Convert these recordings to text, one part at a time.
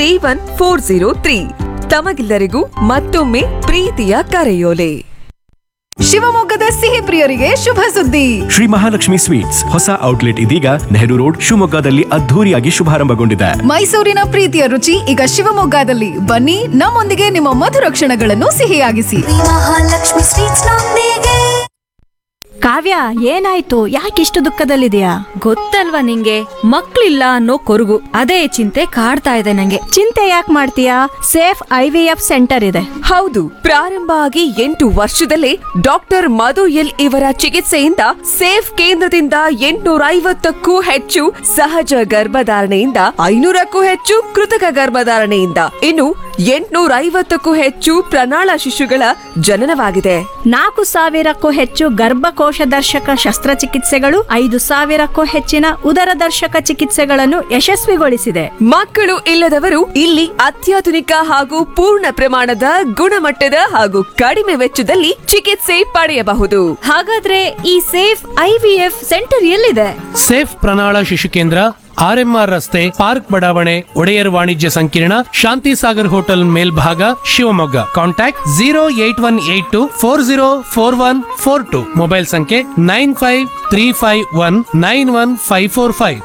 Three one four zero three ತಮಗೆಲ್ಲರಿಗೂ ಮತ್ತೊಮ್ಮೆ ಪ್ರೀತಿಯ ಕರೆಯೋಲೆ ಶಿವಮೊಗ್ಗದ ಸಿಹಿ ಪ್ರಿಯರಿಗೆ ಶುಭ ಸುದ್ದಿ ಶ್ರೀ ಮಹಾಲಕ್ಷ್ಮಿ ಸ್ವೀಟ್ಸ್ ಹೊಸ ಔಟ್ಲೆಟ್ ಇದೀಗ ನೆಹರು ರೋಡ್ ಶಿವಮೊಗ್ಗದಲ್ಲಿ ಅದ್ಧೂರಿಯಾಗಿ ಶುಭಾರಂಭಗೊಂಡಿದೆ ಮೈಸೂರಿನ ಪ್ರೀತಿಯ ರುಚಿ ಈಗ ಶಿವಮೊಗ್ಗದಲ್ಲಿ ಬನ್ನಿ ನಮ್ಮೊಂದಿಗೆ ನಿಮ್ಮ ಮಧುರ ಕ್ಷಣಗಳನ್ನು ಸಿಹಿಯಾಗಿಸಿ ಮಹಾಲಕ್ಷ್ಮಿ ಸ್ವೀಟ್ಸ್ ನೊಂದಿಗೆ ಕಾವ್ಯ ಏನಾಯ್ತು ಯಾಕಿಷ್ಟು ದುಃಖದಲ್ಲಿದೆಯಾ ಗೊತ್ತಲ್ವಾ ನಿಂಗೆ ಮಕ್ಳಿಲ್ಲ ಅನ್ನೋ ಕೊರಗು ಅದೇ ಚಿಂತೆ ಕಾಡ್ತಾ ಇದೆ ನಂಗೆ ಚಿಂತೆ ಯಾಕೆ ಮಾಡ್ತೀಯಾ safe I V F centre ಇದೆ ಹೌದು ಪ್ರಾರಂಭ ಆಗಿ ಎಂಟು ವರ್ಷದಲ್ಲೇ ಡಾಕ್ಟರ್ ಮಧು ಎಲ್ ಇವರ ಚಿಕಿತ್ಸೆಯಿಂದ ಸೇಫ್ ಕೇಂದ್ರದಿಂದ ಎಂಟುನೂರ ಐವತ್ತಕ್ಕೂ ಹೆಚ್ಚು ಸಹಜ ಗರ್ಭಧಾರಣೆಯಿಂದ ಐನೂರಕ್ಕೂ ಹೆಚ್ಚು ಕೃತಕ ಗರ್ಭಧಾರಣೆಯಿಂದ ಇನ್ನು ಎಂಟುನೂರ ಐವತ್ತಕ್ಕೂ ಹೆಚ್ಚು ಪ್ರಣಾಳ ಶಿಶುಗಳ ಜನನವಾಗಿದೆ ನಾಲ್ಕು ಸಾವಿರಕ್ಕೂ ಹೆಚ್ಚು ಗರ್ಭಕೋಶ ದರ್ಶಕ ಶಸ್ತ್ರಚಿಕಿತ್ಸೆಗಳು ಐದು ಸಾವಿರಕ್ಕೂ ಹೆಚ್ಚಿನ ಉದರ ದರ್ಶಕ ಚಿಕಿತ್ಸೆಗಳನ್ನು ಯಶಸ್ವಿಗೊಳಿಸಿದೆ ಮಕ್ಕಳು ಇಲ್ಲದವರು ಇಲ್ಲಿ ಅತ್ಯಾಧುನಿಕ ಹಾಗೂ ಪೂರ್ಣ ಪ್ರಮಾಣದ ಗುಣಮಟ್ಟದ ಹಾಗೂ ಕಡಿಮೆ ವೆಚ್ಚದಲ್ಲಿ ಚಿಕಿತ್ಸೆ ಪಡೆಯಬಹುದು ಹಾಗಾದ್ರೆ ಈ safe I V F centre ಎಲ್ಲಿದೆ ಸೇಫ್ ಪ್ರಣಾಳ ಶಿಶು ಕೇಂದ್ರ ಆರ್ಎಂಆರ್ ರಸ್ತೆ ಪಾರ್ಕ್ ಬಡಾವಣೆ ಒಡೆಯರ್ ವಾಣಿಜ್ಯ ಸಂಕೀರ್ಣ ಶಾಂತಿ ಸಾಗರ್ ಹೋಟೆಲ್ ಮೇಲ್ಭಾಗ Shivamogga contact zero eight one eight two four zero four one four two mobile ಸಂಖ್ಯೆ nine five three five one nine one five four five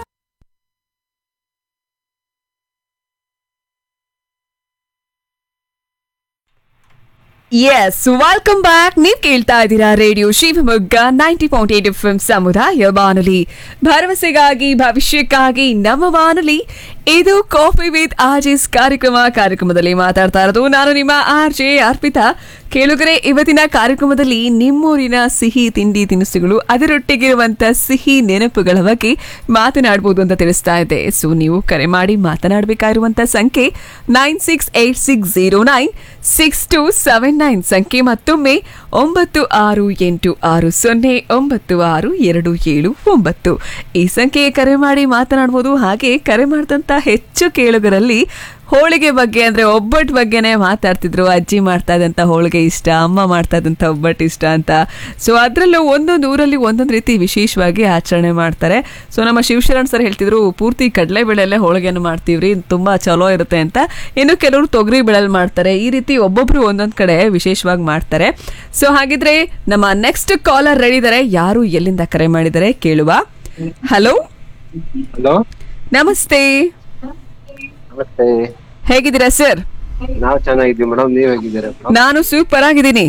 yes welcome back ನೀವ್ ಕೇಳ್ತಾ ಇದ್ದೀರಾ radio Shivamogga ninety point eight F ಸಮುದಾಯ ಬಾನುಲಿ ಭರವಸೆಗಾಗಿ ಭವಿಷ್ಯಕ್ಕಾಗಿ ನಮ್ಮ ಬಾನುಲಿ ಇದು ಕಾಫಿ ವಿತ್ ಆರ್ಜಿಸ್ ಕಾರ್ಯಕ್ರಮ ಕಾರ್ಯಕ್ರಮದಲ್ಲಿ ಮಾತಾಡ್ತಾ ಇರೋದು ನಾನು ನಿಮ್ಮ ಆರ್ ಜೆ ಅರ್ಪಿತಾ ಕೇಳುಗರೆ ಇವತ್ತಿನ ಕಾರ್ಯಕ್ರಮದಲ್ಲಿ ನಿಮ್ಮೂರಿನ ಸಿಹಿ ತಿಂಡಿ ತಿನಿಸುಗಳು ಅದರೊಟ್ಟಿಗಿರುವಂತ ಸಿಹಿ ನೆನಪುಗಳ ಬಗ್ಗೆ ಮಾತನಾಡಬಹುದು ಅಂತ ತಿಳಿಸ್ತಾ ಇದೆ ಸೊ ನೀವು ಕರೆ ಮಾಡಿ ಮಾತನಾಡಬೇಕಾಗಿರುವಂತ ಸಂಖ್ಯೆ nine six eight six zero nine six two seven nine ಸಂಖ್ಯೆ ಮತ್ತೊಮ್ಮೆ ಒಂಬತ್ತು ಆರು ಎಂಟು ಆರು ಸೊನ್ನೆ ಒಂಬತ್ತು ಆರು ಎರಡು ಏಳು ಒಂಬತ್ತು ಈ ಸಂಖ್ಯೆಗೆ ಕರೆ ಮಾಡಿ ಮಾತನಾಡ್ಬೋದು ಹಾಗೆ ಕರೆ ಮಾಡಿದಂತ ಹೆಚ್ಚು ಕೇಳುಗರಲ್ಲಿ ಹೋಳಿಗೆ ಬಗ್ಗೆ ಅಂದ್ರೆ ಒಬ್ಬಟ್ಟು ಬಗ್ಗೆನೇ ಮಾತಾಡ್ತಿದ್ರು ಅಜ್ಜಿ ಮಾಡ್ತಾ ಇದ್ದಂತ ಹೋಳಿಗೆ ಇಷ್ಟ ಅಮ್ಮ ಮಾಡ್ತಾ ಇದ್ದಂತ ಒಬ್ಬಟ್ಟು ಇಷ್ಟ ಅಂತ ಸೊ ಅದರಲ್ಲೂ ಒಂದೊಂದು ಊರಲ್ಲಿ ಒಂದೊಂದು ರೀತಿ ವಿಶೇಷವಾಗಿ ಆಚರಣೆ ಮಾಡ್ತಾರೆ ಸೊ ನಮ್ಮ ಶಿವಶರಣ್ ಸರ್ ಹೇಳ್ತಿದ್ರು ಪೂರ್ತಿ ಕಡಲೆ ಬೇಳೆಲ್ಲೇ ಹೋಳಿಗೆಯನ್ನು ಮಾಡ್ತೀವ್ರಿ ತುಂಬಾ ಚಲೋ ಇರುತ್ತೆ ಅಂತ ಇನ್ನು ಕೆಲವರು ತೊಗರಿ ಬೆಳೆಲ್ ಮಾಡ್ತಾರೆ ಈ ರೀತಿ ಒಬ್ಬೊಬ್ರು ಒಂದೊಂದ್ ಕಡೆ ವಿಶೇಷವಾಗಿ ಮಾಡ್ತಾರೆ ಸೊ ಹಾಗಿದ್ರೆ ನಮ್ಮ ನೆಕ್ಸ್ಟ್ ಕಾಲರ್ ರೆಡಿ ಇದಾರೆ ಯಾರು ಎಲ್ಲಿಂದ ಕರೆ ಮಾಡಿದ್ದಾರೆ ಕೇಳುವ ಹಲೋ ಹಲೋ ನಮಸ್ತೆ ನಮಸ್ತೆ ಹೇಗಿದ್ದೀರಾ ಸರ್ ನಾವು ಚೆನ್ನಾಗಿದ್ದೀವಿ ಮೇಡಮ್ ನೀವ್ ಹೇಗಿದ್ದೀರಾ ಮೇಡಮ್ ನಾನು ಸೂಪರ್ ಆಗಿದ್ದೀನಿ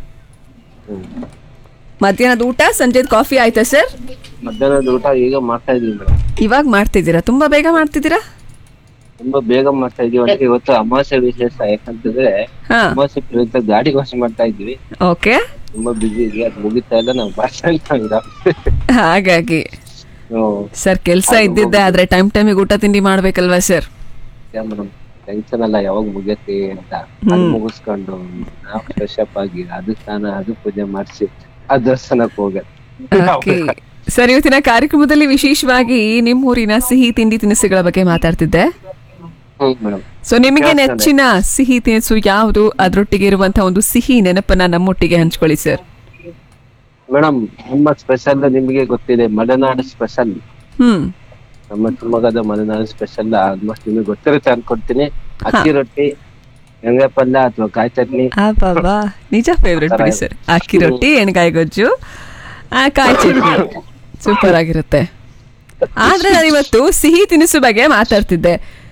ಮಧ್ಯಾಹ್ನದ ಊಟ ಸಂಜೆದ ಕಾಫಿ ಆಯ್ತಾ ಸರ್ ಮಧ್ಯಾಹ್ನದ ಊಟ ಈಗ ಮಾಡ್ತಾ ಇದೀವಿ ಮೇಡಮ್ ಇವಾಗ ಮಾಡ್ತಿದ್ದೀರಾ ತುಂಬಾ ಬೇಗ ಮಾಡ್ತಿದ್ದೀರಾ ತುಂಬಾ ಬೇಗ ಮಾಡ್ತಾ ಇದೀವಿ ಅಂದ್ರೆ ಇವತ್ತು ಅಮಾವಾಸ್ಯೆ ವಿಶೇಷ ಯಾಕಂತಂದ್ರೆ ಹಾ ಅಮಾವಾಸ್ಯೆ ಪ್ರಯುಕ್ತ ಗಾಡಿ ವಾಶ್ ಮಾಡ್ತಾ ಇದ್ವಿ ಓಕೆ ತುಂಬಾ ಬಿಸಿ ಇದೆ ಅದು ಮುಗಿತಾ ಇಲ್ಲ ನಾವು ಮಾಡ್ತಾ ಇಲ್ಲ ಹಾಗಾಗಿ ಹ್ಮ್ ಸರ್ ಕೆಲಸ ಇದ್ದಿದ್ದೆ ಆದ್ರೆ ಟೈಮ್ ಟೈಮಿಗೆ ಊಟ ತಿಂಡಿ ಮಾಡ್ಬೇಕಲ್ವಾ ಸರ್ ಮೇಡಮ್ ಟೆನ್ಷನ್ ಅಲ್ಲ ಯಾವಾಗ ಮುಗಿಯತ್ತೆ ಅಂತ ಅದು ಮುಗಿಸ್ಕೊಂಡು ನಾವು ಫ್ರೆಶ್ ಅಪ್ ಆಗಿ ಅದು ಸ್ನಾನ ಅದು ಪೂಜೆ ಮಾಡಿಸಿ ಆ ದರ್ಶನಕ್ಕೆ ಹೋಗತ್ತೆ ಓಕೆ ಸರ್ ಇವತ್ತಿನ ಕಾರ್ಯಕ್ರಮದಲ್ಲಿ ವಿಶೇಷವಾಗಿ ನಿಮ್ಮೂರಿನ ಸಿಹಿ ತಿಂಡಿ ತಿನಿಸುಗಳ ಬಗ್ಗೆ ಮಾತಾಡ್ತಿದ್ದೆ ಹ್ಮ್ ಮೇಡಮ್ ಸೊ ನಿಮಗೆ ನೆಚ್ಚಿನ ಸಿಹಿ ತಿನಿಸು ಯಾವುದು ಅದರೊಟ್ಟಿಗೆ ಇರುವಂತಹ ಒಂದು ಸಿಹಿ ನೆನಪನ್ನ ನಮ್ಮೊಟ್ಟಿಗೆ ಹಂಚ್ಕೊಳ್ಳಿ ಸರ್ ಮೇಡಮ್ ನಮ್ಮ ಸ್ಪೆಷಲ್ ನಿಮಗೆ ಗೊತ್ತಿದೆ ಮಲೆನಾಡು ಸ್ಪೆಷಲ್ ಹ್ಮ್ ನಮ್ಮ ಶಿವಮೊಗ್ಗದ ಮಲೆನಾಡು ಸ್ಪೆಷಲ್ ಆಲ್ಮೋಸ್ಟ್ ನಿಮಗೆ ಗೊತ್ತಿರುತ್ತೆ ಅನ್ಕೊಡ್ತೀನಿ ಅಕ್ಕಿ ರೊಟ್ಟಿ ಎಣ್ಣೆ ಪಲ್ಯ ಅಥವಾ ಕಾಯಿ ಚಟ್ನಿ ಅಬ್ಬಬ್ಬಾ ನಿಜ ಫೇವ್ರೆಟ್ ಬಿಡಿ ಸರ್ ಅಕ್ಕಿ ರೊಟ್ಟಿ ಎಣ್ಗಾಯಿ ಗೊಜ್ಜು ಆ ಕಾಯಿ ಚಟ್ನಿ ಸೂಪರ್ ಆಗಿರುತ್ತೆ ಆದ್ರೆ ನಾನು ಇವತ್ತು ಸಿಹಿ ತಿನಿಸು ಬಗ್ಗೆ ಮಾತಾಡ್ತಿದ್ದೆ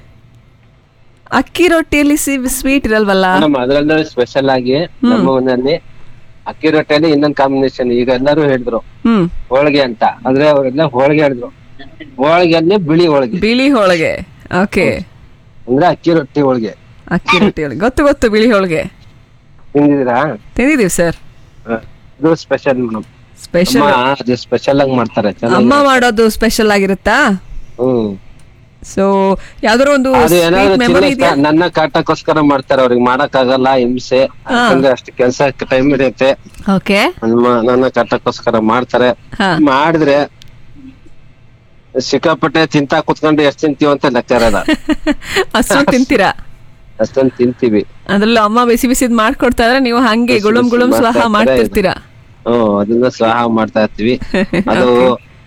ಅಕ್ಕಿ ರೊಟ್ಟಿಯಲ್ಲಿ ಸ್ವೀಟ್ ಇರಲ್ವಲ್ಲ ಮೇಡಮ್ ಅದ್ರಲ್ಲೂ ಸ್ಪೆಷಲ್ ಆಗಿ ನಮ್ಮ ಮನೆಯಲ್ಲಿ ಅಕ್ಕಿ ರೊಟ್ಟಿಯಲ್ಲಿ ಇನ್ನೊಂದು ಕಾಂಬಿನೇಷನ್ ಈಗ ಎಲ್ಲರೂ ಹೇಳಿದ್ರು ಹ್ಮ್ ಹೋಳಿಗೆ ಅಂತ ಆದ್ರೆ ಅವರೆಲ್ಲ ಹೋಳಿಗೆ ಹೇಳಿದ್ರು ಹೋಳಿಗೆಯಲ್ಲಿ ಬಿಳಿ ಹೋಳಿಗೆ ಬಿಳಿ ಹೋಳಿಗೆ ಓಕೆ ಅಂದ್ರೆ ಅಕ್ಕಿ ರೊಟ್ಟಿ ಹೋಳಿಗೆ ಅಕ್ಕಿ ರೊಟ್ಟಿ ಹೋಳಿಗೆ ಗೊತ್ತು ಗೊತ್ತು ಬಿಳಿ ಹೋಳಿಗೆ ತಿಂದಿದ್ದೀರಾ ತಿಂದಿದೀವಿ ಸರ್ ಹ. ಇದು ಸ್ಪೆಷಲ್ ಮೇಡಮ್ ಸ್ಪೆಷಲ್ ಅದು ಸ್ಪೆಷಲ್ ಆಗಿ ಮಾಡ್ತಾರೆ ಅಮ್ಮ ಚೆನ್ನಾಗಿ ಮಾಡೋದು ಸ್ಪೆಷಲ್ ಆಗಿರುತ್ತಾ ಹ್ಮ್ ಸೊ ಯಾವ್ದಾದ್ರು ಒಂದು ಅದು ಏನಾದ್ರು ಮೆಮೊರಿ ತಿನ್ನಕ್ಕ ಇದೆಯಾ ನನ್ನ ಕಾಟಕ್ಕೋಸ್ಕರ ಮಾಡ್ತಾರೆ ಅವ್ರಿಗೆ ಮಾಡಕ್ ಆಗಲ್ಲ ಹಿಂಸೆ ಯಾಕಂದ್ರೆ ಅಷ್ಟು ಕೆಲ್ಸ ಟೈಮ್ ಇರುತ್ತೆ ಓಕೆ ನಮ್ಮ- ನನ್ನ ಕಾಟಕ್ಕೋಸ್ಕರ ಮಾಡ್ತಾರೆ ಹಾ. ಮಾಡಿದ್ರೆ ಸಿಕ್ಕಾಪಟ್ಟೆ ತಿಂತಾ ಕುತ್ಕೊಂಡು ಎಷ್ಟ್ ತಿಂತೀವಿ ಅಂತ ಲೆಕ್ಕ ಇರಲ್ಲ ಅಷ್ಟೊಂದು ತಿಂತೀರಾ ಅಷ್ಟೊಂದ್ ತಿಂತೀವಿ ಅದ್ರಲ್ಲೂ ಅಮ್ಮ ಬಿಸಿ ಬಿಸಿದ್ ಮಾಡ್ಕೊಡ್ತಾ ಇದ್ರೆ ನೀವು ಹಂಗೆ ಬಿಸಿ ಗುಳುಂ ಬಿಸಿ ಗುಳುಂ ಸ್ವಾಹ ಮಾಡ್ತಾ ಇರ್ತಾರೆ. ಮಾಡ್ತಿರ್ತೀರಾ ಹ್ಮ್ ಅದನ್ನ ಸ್ವಾಹ ಮಾಡ್ತಾ ಇರ್ತೀವಿ ಅದು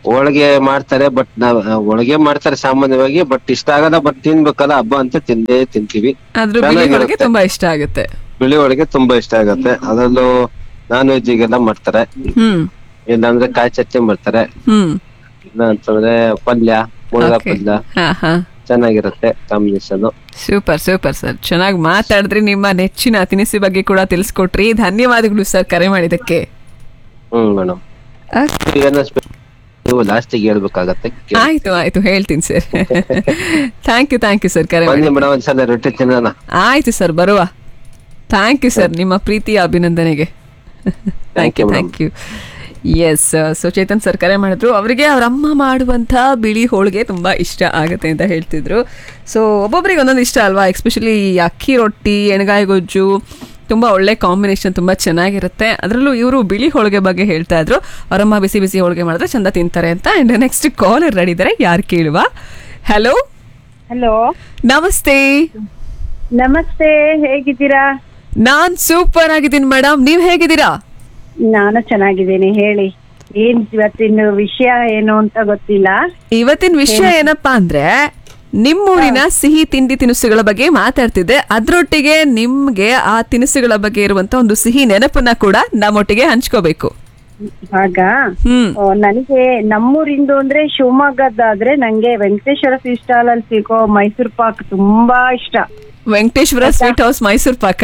ಹೋಳಿಗೆ ಮಾಡ್ತಾರೆ ಬಟ್ ನಾವ್ ಹೋಳಿಗೆ ಮಾಡ್ತಾರೆ ಸಾಮಾನ್ಯವಾಗಿ ಬಟ್ ಇಷ್ಟ ಆಗಲ್ಲ ಬಟ್ ತಿನ್ಬೇಕಲ್ಲ ಹಬ್ಬ ಅಂತ ತಿಂದೇ ತಿಂತೀವಿ ಆದ್ರೂ ಬಿಳಿ ಹೋಳಿಗೆ ಚೆನ್ನಾಗಿರುತ್ತೆ. ತುಂಬಾ ಇಷ್ಟ ಆಗುತ್ತೆ ಬಿಳಿ ಹೋಳಿಗೆ ತುಂಬಾ ಇಷ್ಟ ಆಗತ್ತೆ ಅದರಲ್ಲೂ ನಾನ್ ವೆಜ್ಜಿಗೆಲ್ಲ ಮಾಡ್ತಾರೆ ಹ್ಮ್ ಇಲ್ಲಾಂದ್ರೆ ಕಾಯಿ ಚಟ್ನಿ ಮಾಡ್ತಾರೆ ಹ್ಮ್ ಇಲ್ಲ ಅಂತಂದ್ರೆ ಪಲ್ಯ ಮುಳಗ Okay. ಪಲ್ಯ ಹಾ ಹಾ ಚೆನ್ನಾಗಿರುತ್ತೆ ಕಾಂಬಿನೇಷನ್ ಸೂಪರ್ ಸೂಪರ್ ಸರ್ ಚೆನ್ನಾಗಿ ಮಾತಾಡಿದ್ರಿ ನಿಮ್ಮ ನೆಚ್ಚಿನ ತಿನಿಸು ಬಗ್ಗೆ ಕೂಡ ತಿಳಿಸ್ಕೊಟ್ರಿ ಧನ್ಯವಾದಗಳು ಸರ್ ಕರೆ ಮಾಡಿದ್ದಕ್ಕೆ ಹ್ಮ್ ಮೇಡಮ್ Okay. ನೀವು ಲಾಸ್ಟಿಗೆ ಹೇಳ್ಬೇಕಾಗತ್ತೆ ಆಯ್ತು ಆಯ್ತು ಹೇಳ್ತೀನಿ sir thank you thank you sir ಕರೆ ಮಾಡಿ ಬನ್ನಿ ಮೇಡಮ್ ಒಂದ್ಸಲ ರೊಟ್ಟಿ ತಿನ್ನೋಣ ಆಯ್ತು ಸರ್ ಬರುವ ಥ್ಯಾಂಕ್ ಯು ಸರ್ ನಿಮ್ಮ ಪ್ರೀತಿಯ ಅಭಿನಂದನೆಗೆ thank you you, thank you yes so Chetan sir ಕರೆ ಮಾಡಿದ್ರು ಅವರಿಗೆ ಅವ್ರ ಅಮ್ಮ ಮಾಡುವಂಥ ಬಿಳಿ ಹೋಳಿಗೆ ತುಂಬ ಇಷ್ಟ ಆಗುತ್ತೆ ಅಂತ ಹೇಳ್ತಿದ್ರು ಸೊ ಒಬ್ಬೊಬ್ಬರಿಗೆ ಒಂದೊಂದು ಇಷ್ಟ ಅಲ್ವಾ ಎಸ್ಪೆಷಲಿ ಅಕ್ಕಿ ರೊಟ್ಟಿ ಎಣ್ಗಾಯಿ ಗೊಜ್ಜು ತುಂಬ ಒಳ್ಳೆ ಕಾಂಬಿನೇಷನ್ ತುಂಬ ಚೆನ್ನಾಗಿರುತ್ತೆ ಅದರಲ್ಲೂ ಇವರು ಬಿಳಿ ಹೋಳಿಗೆ ಬಗ್ಗೆ ಹೇಳ್ತಾ ಇದ್ರು ಅವರಮ್ಮ ಬಿಸಿ ಬಿಸಿ ಹೋಳಿಗೆ ಮಾಡಿದ್ರೆ ಚಂದ ತಿಂತಾರೆ ಅಂತ ಆ್ಯಂಡ್ ನೆಕ್ಸ್ಟ್ ಕಾಲರ್ ರೆಡಿ ಇದ್ದಾರೆ ಯಾರು ಕೇಳುವ ಹಲೋ ಹಲೋ ನಮಸ್ತೆ ನಮಸ್ತೆ ಹೇಗಿದ್ದೀರಾ ನಾನ್ ಸೂಪರ್ ಆಗಿದ್ದೀನಿ ಮೇಡಮ್ ನೀವ್ ಹೇಗಿದ್ದೀರಾ ನಾನು ಚೆನ್ನಾಗಿದ್ದೀನಿ ಹೇಳಿ ಏನ್ ಇವತ್ತಿನ ವಿಷಯ ಏನು ಅಂತ ಗೊತ್ತಿಲ್ಲ ಇವತ್ತಿನ ವಿಷಯ ಏನಪ್ಪಾ ಅಂದ್ರೆ ನಿಮ್ಮೂರಿನ ಸಿಹಿ ತಿಂಡಿ ತಿನಿಸುಗಳ ಬಗ್ಗೆ ಮಾತಾಡ್ತಿದ್ದೆ ಅದ್ರೊಟ್ಟಿಗೆ ನಿಮ್ಗೆ ಆ ತಿನಿಸುಗಳ ಬಗ್ಗೆ ಇರುವಂತ ಒಂದು ಸಿಹಿ ನೆನಪನ್ನ ಕೂಡ ನಮ್ಮೊಟ್ಟಿಗೆ ಹಂಚ್ಕೋಬೇಕು ಆಗ ಹ್ಮ್ ಓ, ನನಗೆ ನಮ್ಮೂರಿಂದು ಅಂದ್ರೆ ಶಿವಮೊಗ್ಗದಾದ್ರೆ ನಂಗೆ ವೆಂಕಟೇಶ್ವರ ಸ್ವೀಟ್ ಸ್ಟಾಲ್ ಅಲ್ಲಿ ಸಿಗೋ ಮೈಸೂರ್ ಪಾಕ್ ತುಂಬಾ ಇಷ್ಟ ವೆಂಕಟೇಶ್ವರ ಸ್ವೀಟ್ ಹೌಸ್ ಮೈಸೂರ್ ಪಾಕ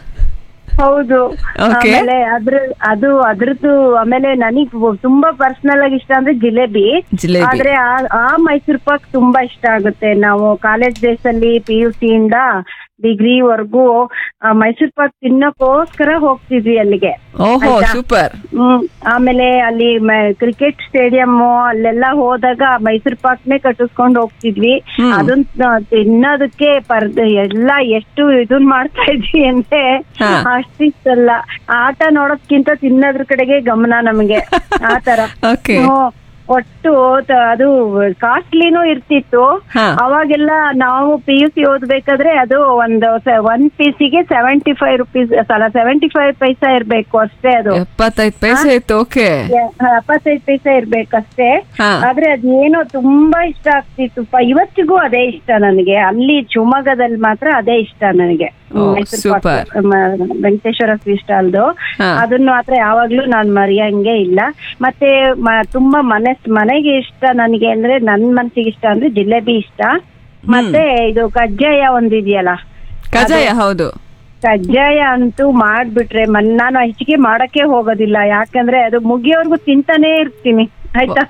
ಹೌದು Okay. ಆಮೇಲೆ ಅದ್ರ ಅದು ಅದ್ರದ್ದು ಆಮೇಲೆ ನನಗ್ ತುಂಬಾ ಪರ್ಸನಲ್ ಆಗಿ ಇಷ್ಟ ಅಂದ್ರೆ ಜಿಲೇಬಿ ಜಿಲೇಬಿ. ಆದ್ರೆ ಆ- ಆ ಮೈಸೂರ್ ಪಾಕ್ ತುಂಬಾ ಇಷ್ಟ ಆಗುತ್ತೆ ನಾವು ಕಾಲೇಜ್ ಡೇಸ್ ಅಲ್ಲಿ ಪಿ ಯು ಸಿ ಇಂದ ಡಿಗ್ರಿ ವರ್ಗೂ ಮೈಸೂರ್ ಪಾಕ್ ತಿನ್ನಕ್ಕೋಸ್ಕರ ಹೋಗ್ತಿದ್ವಿ ಅಲ್ಲಿಗೆ ಓಹೋ ಆಯ್ತಾ? ಸೂಪರ್ ಹ್ಮ್ ಆಮೇಲೆ ಅಲ್ಲಿ ಕ್ರಿಕೆಟ್ ಸ್ಟೇಡಿಯಂ ಅಲ್ಲೆಲ್ಲ ಹೋದಾಗ ಮೈಸೂರ್ ಪಾಕ್ನೆ ಕಟ್ಟಿಸ್ಕೊಂಡ್ ಹೋಗ್ತಿದ್ವಿ ಹ್ಮ್. ಅದನ್ನ ತಿನ್ನೋದಕ್ಕೆ ಪರ್ದ ಎಲ್ಲ ಎಷ್ಟು ಇದನ್ ಮಾಡ್ತಾ ಇದ್ವಿ ಅಂದ್ರೆ ಹಾ. ಅಷ್ಟಿಷ್ಟಲ್ಲ ಆಟ ನೋಡೋದ್ಕಿಂತ ತಿನ್ನೋದ್ರ ಕಡೆಗೆ ಗಮನ ನಮಗೆ ಆತರ Okay. ಹ್ಮ್. ಒಟ್ಟು ತ- ಅದು ಕಾಸ್ಟ್ಲಿನೂ ಇರ್ತಿತ್ತು ಹಾ. ಅವಾಗೆಲ್ಲ ನಾವು ಪಿ ಯು ಸಿ ಓದ್ಬೇಕಾದ್ರೆ ಅದು ಒಂದು ಒನ್ ಪೀಸಿಗೆ ಸೆವೆಂಟಿ ಫೈವ್ ರುಪೀಸ್ ಅಲ್ಲ ಸೆವೆಂಟಿ ಫೈವ್ ಪೈಸಾ ಇರ್ಬೇಕು ಅಷ್ಟೇ ಅದು ಎಪ್ಪತ್ತೈದು ಪೈಸೆ ಇತ್ತು ಓಕೆ ಎಪ್ಪತ್ತೈದು ಪೈಸೆ ಇರ್ಬೇಕಷ್ಟೇ ಹಾ. ಆದ್ರೆ ಅದೇನೋ ತುಂಬಾ ಇಷ್ಟ ಆಗ್ತಿತ್ತು ಪ- ಇವತ್ತಿಗೂ ಅದೇ ಇಷ್ಟ ನನಗೆ ಅಲ್ಲಿ ಶಿವಮೊಗ್ಗದಲ್ಲಿ ಮಾತ್ರ ಅದೇ ಇಷ್ಟ ನನಗೆ ಓ, ಮೈಸೂರ್ super. ಪಾಕ್, ಮ- ವೆಂಕಟೇಶ್ವರ ಸ್ವೀಟ್ ಅಲ್ದು ಹಾ. ಅದನ್ನ ಮಾತ್ರ ಯಾವಾಗ್ಲೂ ನಾನ್ ಮರೆಯಂಗೆ ಇಲ್ಲ ಮತ್ತೆ ಮ- ತುಂಬಾ ಮನೆ ಮನೆಗೆ ಇಷ್ಟ ನನಗೆ ಅಂದ್ರೆ ನನ್ ಮನ್ಸಿಗೆ ಇಷ್ಟ ಅಂದ್ರೆ ಜಿಲೇಬಿ ಇಷ್ಟ ಮತ್ತೆ ಇದು ಕಜ್ಜಾಯ ಒಂದಿದೆಯಲ್ಲ ಕಜಾಯ ಹೌದು ಕಜ್ಜಾಯ ಅಂತೂ ಮಾಡ್ಬಿಟ್ರೆ ಮನ್ ನಾನು ಹೆಚ್ಚಿಗೆ ಮಾಡಕ್ಕೆ ಹೋಗೋದಿಲ್ಲ ಯಾಕಂದ್ರೆ ಅದು ಮುಗಿಯೋರ್ಗು ತಿಂತಾನೆ ಇರ್ತೀನಿ ಆಯ್ತಾ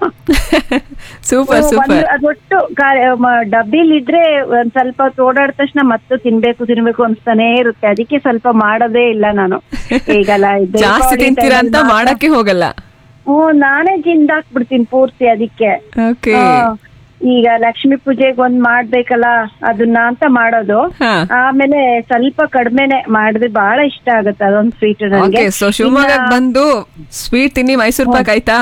ಸೂಪರ್ ಒಂದು- ಸೂಪರ್ ಅದು ಒಟ್ಟು ಡಬ್ಬಿಲ್ ಇದ್ರೆ ಒಂದ್ ಸ್ವಲ್ಪ ಹೊತ್ತು ಓಡಾಡಿದ ತಕ್ಷಣ ಮತ್ತೆ ತಿನ್ಬೇಕು ತಿನ್ಬೇಕು ಅನ್ಸ್ತಾನೆ ಇರುತ್ತೆ ಅದಕ್ಕೆ ಸ್ವಲ್ಪ ಮಾಡೋದೇ ಇಲ್ಲ ನಾನು ಈಗಲ್ಲ ಇದು ಜಾಸ್ತಿ ದೀಪಾವಳಿ ತಿಂತೀರಾ time ಅಂತ ಅಲ್ಲಿ ಮಾತ್ರ- ಮಾಡಕ್ಕೆ ಹೋಗಲ್ಲ ಹ್ಮ್ ನಾನೇ ಜಿಂದಾಕ್ಬಿಡ್ತೀನಿ ಪೂರ್ತಿ ಅದಕ್ಕೆ ಓಕೆ ಹಾ. ಈಗ ಲಕ್ಷ್ಮೀ ಪೂಜೆಗೆ ಒಂದ್ ಮಾಡ್ಬೇಕಲ್ಲ ಅದನ್ನ ಅಂತ ಮಾಡೋದು ಹಾ. ಆಮೇಲೆ ಸ್ವಲ್ಪ ಕಡಿಮೆನೆ ಮಾಡಿದ್ರೆ ಬಹಳ ಇಷ್ಟ ಆಗುತ್ತೆ ಅದೊಂದ್ ಸ್ವೀಟ್ ಓಕೆ ನನಗೆ ಸೊ ಶಿವಮೊಗ್ಗಕ್ಕೆ ಬಂದು ಸ್ವೀಟ್ ತಿನ್ನಿ ಮೈಸೂರ್ ಪಾಕ್ ಆಯ್ತಾ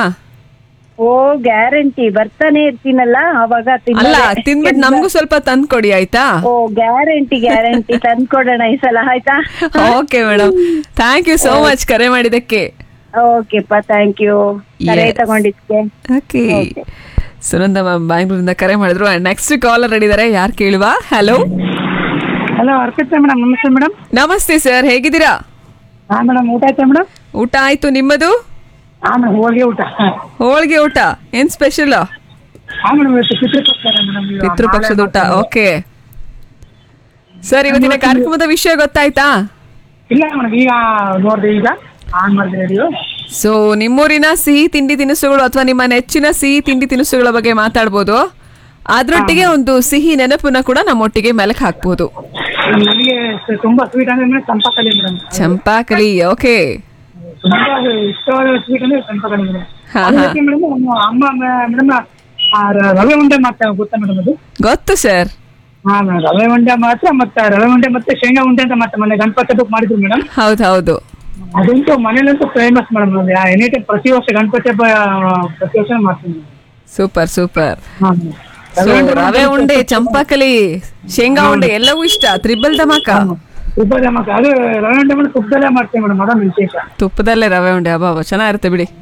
ಓ ಗ್ಯಾರಂಟಿ ಬರ್ತಾನೆ ಇರ್ತೀನಲ್ಲ ಅವಾಗ ಅಲ್ಲ ತಿನ್ನೋದೇ. ತಿನ್ಬಿಟ್ಟು ನಮಗೂ ಸ್ವಲ್ಪ ತಂದ್ಕೊಡಿ ಆಯ್ತಾ ಓ ಗ್ಯಾರಂಟಿ ಗ್ಯಾರಂಟಿ ತಂದ್ಕೊಡೋಣ ಈ ಸಲ ಆಯ್ತಾ okay madam thank you so much ಕರೆ ಮಾಡಿದಕ್ಕೆ ಓಕೆ ಪಾ ಥ್ಯಾಂಕ್ ಯು ಕರೆ Yes. ತಗೊಂಡಿದ್ಕೆ ಓಕೆ Okay. ಸುನಂದ ಮ್ಯಾಮ್ ಬ್ಯಾಂಗ್ಳೂರಿಂದ ಕರೆ ಮಾಡಿದ್ರು ನೆಕ್ಸ್ಟ್ ಕಾಲರ್ ರೆಡಿದ್ದಾರೆ ಯಾರು ಕೇಳುವ ಹಲೋ ಹಲೋ ಅರ್ಪಿತಾ ಮೇಡಮ್ ನಮಸ್ತೆ ಮೇಡಮ್ ನಮಸ್ತೆ ಸರ್ ಹೇಗಿದ್ದೀರಾ ಹಾ ಮೇಡಮ್ ಊಟ ಆಯ್ತಾ ಮೇಡಮ್ ಊಟ ಆಯ್ತು ನಿಮ್ಮದು ಹಾ ಮೇಡಮ್ ಹೋಗಿ ಊಟ ಹೋಳಿಗೆ ಊಟ ಏನ್ ಸ್ಪೆಷಲ್ ಹಾ ಮೇಡಮ್ ಇವತ್ತು ಪಿತೃಪಕ್ಷ ಮೇಡಮ್ ಪಿತೃಪಕ್ಷದ ಊಟ ಓಕೆ ಸರ್ ಇವತ್ತಿನ ಕಾರ್ಯಕ್ರಮದ ವಿಷಯ ಗೊತ್ತಾಯ್ತಾ ಇಲ್ಲ ಮೇಡಮ್ ಈಗ ನೋಡ್ದೆ ಈಗ ಆನ್ ಮಾಡಿದ್ರೆ ರೇಡಿಯೋ ಸೊ ನಿಮ್ಮೂರಿನ ಸಿಹಿ ತಿಂಡಿ ತಿನಿಸುಗಳು ಅಥವಾ ನಿಮ್ಮ ನೆಚ್ಚಿನ ಸಿಹಿ ತಿಂಡಿ ತಿನಿಸುಗಳ ಬಗ್ಗೆ ಮಾತಾಡ್ಬೋದು ಅದ್ರೊಟ್ಟಿಗೆ ಒಂದು ಸಿಹಿ ನೆನಪನ್ನ ಕೂಡ ನಮ್ಮೊಟ್ಟಿಗೆ ಮೆಲಕ್ ಹಾಕ್ಬೋದು ನನಗೆ ತುಂಬಾ ಸ್ವೀಟ್ ಅಂದ್ರೆ madam Champakali madam Champakali okay ತುಂಬಾ ಇಷ್ಟವಾದ ಸ್ವೀಟ್ ಅಂದ್ರೆ ಚಂಪಾಕಲಿ ಮೇಡಮ್ ಹಾ, ಅದ್ರ ಹಾ. ಜೊತೆ ಮೇಡಮ್ ನಮ್ಮ ಅಮ್ಮ ಮೇಡಮ್ ರವೆ ಉಂಡೆ ಮಾಡ್ತಾರೆ ಗೊತ್ತಾ ಮೇಡಮ್ ಅದು ಗೊತ್ತು ಸರ್ ಹಾ ಮೇಡಮ್ ರವೆ ಉಂಡೆ ಮಾತ್ರ ಮತ್ತೆ ರವೆ ಉಂಡೆ ಮತ್ತೆ ಶೇಂಗಾ ಉಂಡೆ ಅಂತ ಮತ್ತೆ ಮೊನ್ನೆ ಗಣಪತಿ ಹಬ್ಬಕ್ಕೆ ಮಾಡಿದ್ರು ಮೇಡಮ್ ಹೌದು ಹೌದು ಅದಂತೂ ಮನೇಲಂತೂ ಫೇಮಸ್ ಮೇಡಮ್ ಎನಿ ಟೈಮ್ ಪ್ರತಿ ವರ್ಷ ಗಣಪತಿ ಹಬ್ಬ ಆ, ಪ್ರತಿ ವರ್ಷ ಮಾಡ್ತೀನಿ madam. ಸೂಪರ್ ಸೂಪರ್ ಹಾ madam. ಸೊ ರವೆ ಉಂಡೆ ಚಂಪಾಕಲಿ ಶೇಂಗಾ ಉಂಡೆ ಎಲ್ಲವೂ ಇಷ್ಟ ತ್ರಿಬಲ್ ಧಮಾಕ ತುಪ್ಪದ ಮತ್ತೆ ಅದು ರವೆ ಉಂಡೆ ಮಾಡಿ ತುಪ್ಪದಲ್ಲೇ ಮಾಡ್ತೀವಿ ಮೇಡಮ್ ಅದೊಂದು ವಿಶೇಷ ತುಪ್ಪದಲ್ಲೇ ರವೆ ಉಂಡೆ ಅಬ್ಬಾ ಚೆನ್ನಾಗಿರುತ್ತೆ ಬಿಡಿ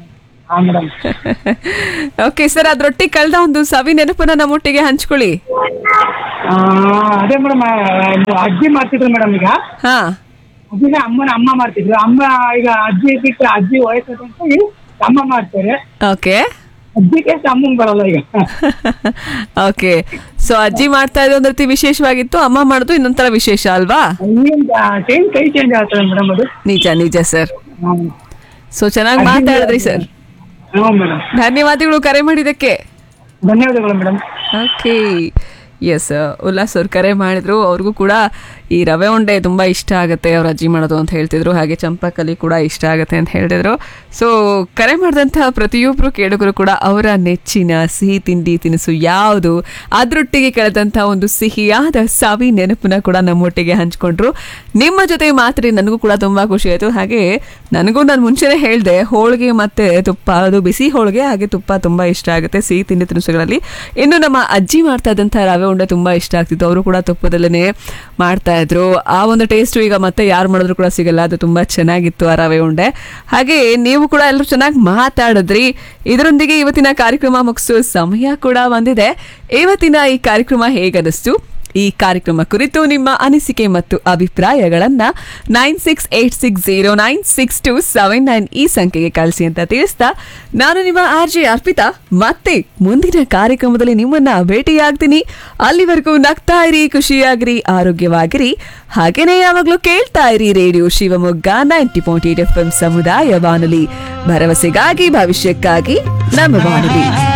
ಹಾ ಮೇಡಮ್ ಓಕೆ ಸರ್ ಅದ್ರೊಟ್ಟಿಗೆ ಕಳೆದ ಒಂದು ಸವಿ ನೆನಪನ್ನ ನಮ್ಮೊಟ್ಟಿಗೆ ಹಂಚ್ಕೊಳ್ಳಿ ಅದೇ ಮೇಡಮ್ ಅಜ್ಜಿ ಮಾಡ್ತಿದ್ರು ಮೇಡಮ್ ಈಗ ಹಾ ಅಜ್ಜಿನ ಅಮ್ಮನ ಅಮ್ಮ ಮಾಡ್ತಿದ್ರು ಅಮ್ಮ ಈಗ ಅಜ್ಜಿ ಬಿಟ್ಟು ಅಜ್ಜಿ ವಯಸ್ಸು ಅಂತ ಈಗ ಅಮ್ಮ ಮಾಡ್ತಾರೆ ಓಕೆ ಅಜ್ಜಿ ಕೆಲಸ ಅಮ್ಮಂಗ್ ಬರಲ್ಲ ಈಗ ಓಕೆ ಸೊ ಅಜ್ಜಿ ಮಾಡ್ತಾ ಇದ್ದು ಒಂದ್ ರೀತಿ ವಿಶೇಷವಾಗಿತ್ತು ಅಮ್ಮ ಮಾಡೋದು ಇನ್ನೊಂಥರ ವಿಶೇಷ ಅಲ್ವಾ ಟೈಮ್ ಕೈ ಚೇಂಜ್ ಆಗ್ತದೆ ಮೇಡಮ್ ಅದು ನಿಜ ನಿಜ ಸರ್ ಹ್ಮ್. ಸೊ ಚೆನ್ನಾಗಿ ಮಾತಾಡಿದ್ರಿ ಸರ್ ಹ್ಞೂ ಮೇಡಮ್ ಧನ್ಯವಾದಗಳು ಕರೆ ಮಾಡಿದ್ದಕ್ಕೆ ಧನ್ಯವಾದಗಳು ಮೇಡಮ್ ಓಕೆ ಎಸ್ ಉಲ್ಲಾಸ್ ಅವ್ರು ಕರೆ ಮಾಡಿದ್ರು ಅವ್ರಿಗೂ ಕೂಡ ಈ ರವೆ ಉಂಡೆ ತುಂಬ ಇಷ್ಟ ಆಗುತ್ತೆ ಅವ್ರ ಅಜ್ಜಿ ಮಾಡೋದು ಅಂತ ಹೇಳ್ತಿದ್ರು ಹಾಗೆ ಚಂಪಾಕಲಿ ಕೂಡ ಇಷ್ಟ ಆಗುತ್ತೆ ಅಂತ ಹೇಳ್ತಿದ್ರು ಸೊ ಕರೆ ಮಾಡಿದಂತಹ ಪ್ರತಿಯೊಬ್ಬರು ಕೇಳುಗರು ಕೂಡ ಅವರ ನೆಚ್ಚಿನ ಸಿಹಿ ತಿಂಡಿ ತಿನಿಸು ಯಾವುದು ಅದರೊಟ್ಟಿಗೆ ಕಳೆದಂತಹ ಒಂದು ಸಿಹಿಯಾದ ಸವಿ ನೆನಪನ್ನ ಕೂಡ ನಮ್ಮೊಟ್ಟಿಗೆ ಹಂಚ್ಕೊಂಡ್ರು ನಿಮ್ಮ ಜೊತೆ ಮಾತ್ರೆ ನನಗೂ ಕೂಡ ತುಂಬ ಖುಷಿ ಆಯಿತು ಹಾಗೆ ನನಗೂ ನಾನು ಮುಂಚೆನೇ ಹೇಳಿದೆ ಹೋಳಿಗೆ ಮತ್ತೆ ತುಪ್ಪ ಅದು ಬಿಸಿ ಹೋಳಿಗೆ ಹಾಗೆ ತುಪ್ಪ ತುಂಬ ಇಷ್ಟ ಆಗುತ್ತೆ ಸಿಹಿ ತಿಂಡಿ ತಿನಿಸುಗಳಲ್ಲಿ ಇನ್ನು ನಮ್ಮ ಅಜ್ಜಿ ಮಾಡ್ತಾ ಇದ್ದಂಥ ರವೆ ಉಂಡೆ ತುಂಬ ಇಷ್ಟ ಆಗ್ತಿತ್ತು ಅವರು ಕೂಡ ತುಪ್ಪದಲ್ಲೇ ಮಾಡ್ತಾ ಇದ್ರು ಆ ಒಂದು ಟೇಸ್ಟು ಈಗ ಮತ್ತೆ ಯಾರು ಮಾಡಿದ್ರು ಕೂಡ ಸಿಗಲ್ಲ ಅದು ತುಂಬ ಚೆನ್ನಾಗಿತ್ತು ಆ ರವೆ ಉಂಡೆ ಹಾಗೆ ನೀವು ಕೂಡ ಎಲ್ಲರೂ ಚೆನ್ನಾಗಿ ಮಾತಾಡಿದ್ರಿ ಇದರೊಂದಿಗೆ ಇವತ್ತಿನ ಕಾರ್ಯಕ್ರಮ ಮುಗಿಸೋ ಸಮಯ ಕೂಡ ಬಂದಿದೆ ಇವತ್ತಿನ ಈ ಕಾರ್ಯಕ್ರಮ ಹೇಗನಿಸ್ತು ಈ ಕಾರ್ಯಕ್ರಮ ಕುರಿತು ನಿಮ್ಮ ಅನಿಸಿಕೆ ಮತ್ತು ಅಭಿಪ್ರಾಯಗಳನ್ನ nine six eight six zero nine six two seven nine ಈ ಸಂಖ್ಯೆಗೆ ಕಳಿಸಿ ಅಂತ ತಿಳಿಸ್ತಾ ನಾನು ನಿಮ್ಮ ಆರ್ ಜೆ ಅರ್ಪಿತಾ ಮತ್ತೆ ಮುಂದಿನ ಕಾರ್ಯಕ್ರಮದಲ್ಲಿ ನಿಮ್ಮನ್ನ ಭೇಟಿಯಾಗ್ತೀನಿ ಅಲ್ಲಿವರೆಗೂ ನಗ್ತಾ ಇರಿ ಖುಷಿಯಾಗಿರಿ ಆರೋಗ್ಯವಾಗಿರಿ ಹಾಗೇನೇ ಯಾವಾಗಲೂ ಕೇಳ್ತಾ ಇರಿ radio Shivamogga ninety point eight F M ಸಮುದಾಯ ಬಾನುಲಿ ಭರವಸೆಗಾಗಿ ಭವಿಷ್ಯಕ್ಕಾಗಿ ನಮ್ಮ ಬಾನುಲಿ